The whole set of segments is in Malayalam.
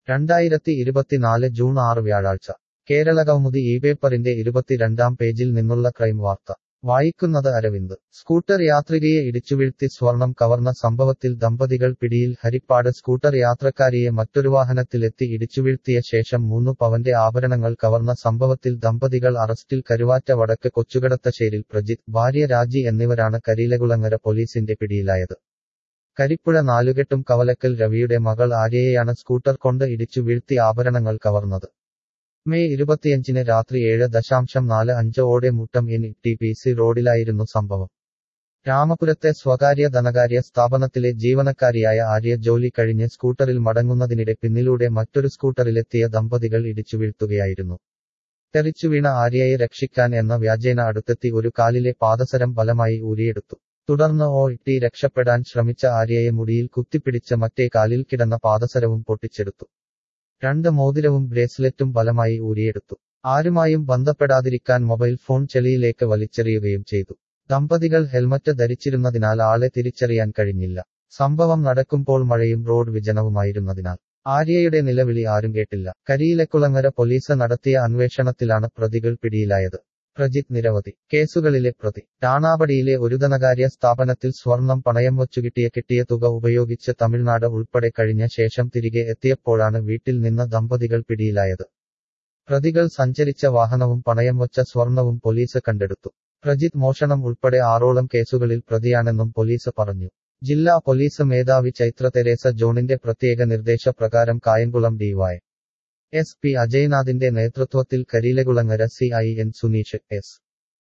രണ്ടായിരത്തി ഇരുപത്തിനാല് ജൂൺ ആറ് വ്യാഴാഴ്ച കേരളകൗമുദി ഈ പേപ്പറിന്റെ ഇരുപത്തിരണ്ടാം പേജിൽ നിന്നുള്ള ക്രൈം വാർത്ത വായിക്കുന്നത് അരവിന്ദ് സ്കൂട്ടർ യാത്രികയെ ഇടിച്ചുവീഴ്ത്തി സ്വർണം കവർന്ന സംഭവത്തിൽ ദമ്പതികൾ പിടിയിൽ ഹരിപ്പാട് സ്കൂട്ടർ യാത്രക്കാരിയെ മറ്റൊരു വാഹനത്തിലെത്തി ഇടിച്ചുവീഴ്ത്തിയ ശേഷം മൂന്നു പവന്റെ ആഭരണങ്ങൾ കവർന്ന സംഭവത്തിൽ ദമ്പതികൾ അറസ്റ്റിൽ കരുവാറ്റ വടക്ക് കൊച്ചുകടത്തശ്ശേരിൽ പ്രജിത്ത് ഭാര്യ രാജി എന്നിവരാണ് കരിയിലകുളങ്ങര പോലീസിന്റെ പിടിയിലായത് കരിപ്പുഴ നാലുകെട്ടും കവലക്കൽ രവിയുടെ മകൾ ആര്യയെയാണ് സ്കൂട്ടർ കൊണ്ട് ഇടിച്ചു വീഴ്ത്തി ആഭരണങ്ങൾ കവർന്നത് മെയ് ഇരുപത്തിയഞ്ചിന് രാത്രി ഏഴ് ദശാംശം നാല് അഞ്ച് ഓടെ Muttam N T P C റോഡിലായിരുന്നു സംഭവം രാമപുരത്തെ സ്വകാര്യ ധനകാര്യ സ്ഥാപനത്തിലെ ജീവനക്കാരിയായ ആര്യ ജോലി കഴിഞ്ഞ് സ്കൂട്ടറിൽ മടങ്ങുന്നതിനിടെ പിന്നിലൂടെ മറ്റൊരു സ്കൂട്ടറിലെത്തിയ ദമ്പതികൾ ഇടിച്ചു വീഴ്ത്തുകയായിരുന്നു തെറിച്ചുവീണ ആര്യയെ രക്ഷിക്കാൻ എന്ന വ്യാജേന അടുത്തെത്തി ഒരു കാലിലെ പാദസരം ബലമായി ഊരിയെടുത്തു തുടർന്ന് ഓ ഇട്ടി രക്ഷപ്പെടാൻ ശ്രമിച്ച ആര്യയെ മുടിയിൽ കുത്തിപ്പിടിച്ച് മറ്റേ കാലിൽ കിടന്ന പാദസരവും പൊട്ടിച്ചെടുത്തു രണ്ട് മോതിരവും ബ്രേസ്ലെറ്റും ബലമായി ഊരിയെടുത്തു ആരുമായും ബന്ധപ്പെടാതിരിക്കാൻ മൊബൈൽ ഫോൺ ചെളിയിലേക്ക് വലിച്ചെറിയുകയും ചെയ്തു ദമ്പതികൾ ഹെൽമറ്റ് ധരിച്ചിരുന്നതിനാൽ ആളെ തിരിച്ചറിയാൻ കഴിഞ്ഞില്ല സംഭവം നടക്കുമ്പോൾ മഴയും റോഡ് വിജനവുമായിരുന്നതിനാൽ ആര്യയുടെ നിലവിളി ആരും കേട്ടില്ല കരിയിലക്കുളങ്ങര പോലീസ് നടത്തിയ അന്വേഷണത്തിലാണ് പ്രതികൾ പിടിയിലായത് പ്രജിത്ത് നിരവധി കേസുകളിലെ പ്രതി ടാണാപടിയിലെ ഒരു ധനകാര്യ സ്ഥാപനത്തിൽ സ്വർണം പണയം വച്ചുകിട്ടിയ കിട്ടിയ തുക ഉപയോഗിച്ച് തമിഴ്നാട് ഉൾപ്പെടെ കഴിഞ്ഞ ശേഷം തിരികെ എത്തിയപ്പോഴാണ് വീട്ടിൽ നിന്ന് ദമ്പതികൾ പിടിയിലായത് പ്രതികൾ സഞ്ചരിച്ച വാഹനവും പണയം വച്ച സ്വർണവും പോലീസ് കണ്ടെടുത്തു പ്രജിത്ത് മോഷണം ഉൾപ്പെടെ ആറോളം കേസുകളിൽ പ്രതിയാണെന്നും പോലീസ് പറഞ്ഞു ജില്ലാ പോലീസ് മേധാവി ചൈത്ര തെരേസ ജോണിന്റെ പ്രത്യേക നിർദ്ദേശപ്രകാരം കായംകുളം ഡിവൈ എസ് പി അജയ്നാഥിന്റെ നേതൃത്വത്തിൽ Kariyilakulangara C I N Suneesh S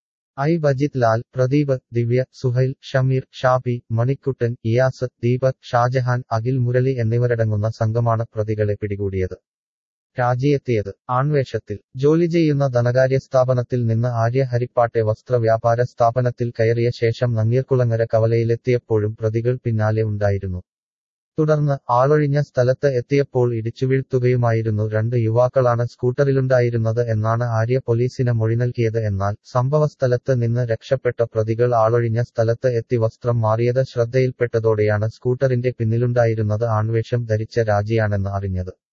I Bajith Lal Pradeep Divya Suhail Shameer Shabi Manikuttan Iyas Deepak Shajahan Akhil Murali എന്നിവരടങ്ങുന്ന സംഘമാണ് പ്രതികളെ പിടികൂടിയത് രാജിയെത്തിയത് ആൺവേഷത്തിൽ ജോലി ചെയ്യുന്ന ധനകാര്യ സ്ഥാപനത്തിൽ നിന്ന് ആര്യ ഹരിപ്പാട്ടെ വസ്ത്ര വ്യാപാര സ്ഥാപനത്തിൽ കയറിയ ശേഷം നങ്ങീർക്കുളങ്ങര കവലയിലെത്തിയപ്പോഴും പ്രതികൾ പിന്നാലെ ഉണ്ടായിരുന്നു തുടർന്ന് ആളൊഴിഞ്ഞ സ്ഥലത്ത് എത്തിയപ്പോൾ ഇടിച്ചുവീഴ്ത്തുകയുമായിരുന്നു രണ്ട് യുവാക്കളാണ് സ്കൂട്ടറിലുണ്ടായിരുന്നത് എന്നാണ് ആര്യ പോലീസിന് മൊഴി നൽകിയത് എന്നാൽ സംഭവസ്ഥലത്ത് നിന്ന് രക്ഷപ്പെട്ട പ്രതികൾ ആളൊഴിഞ്ഞ സ്ഥലത്ത് എത്തി വസ്ത്രം മാറിയത് ശ്രദ്ധയിൽപ്പെട്ടതോടെയാണ് സ്കൂട്ടറിന്റെ പിന്നിലുണ്ടായിരുന്നത് ആൺവേഷം ധരിച്ച രാജിയാണെന്ന് അറിഞ്ഞത്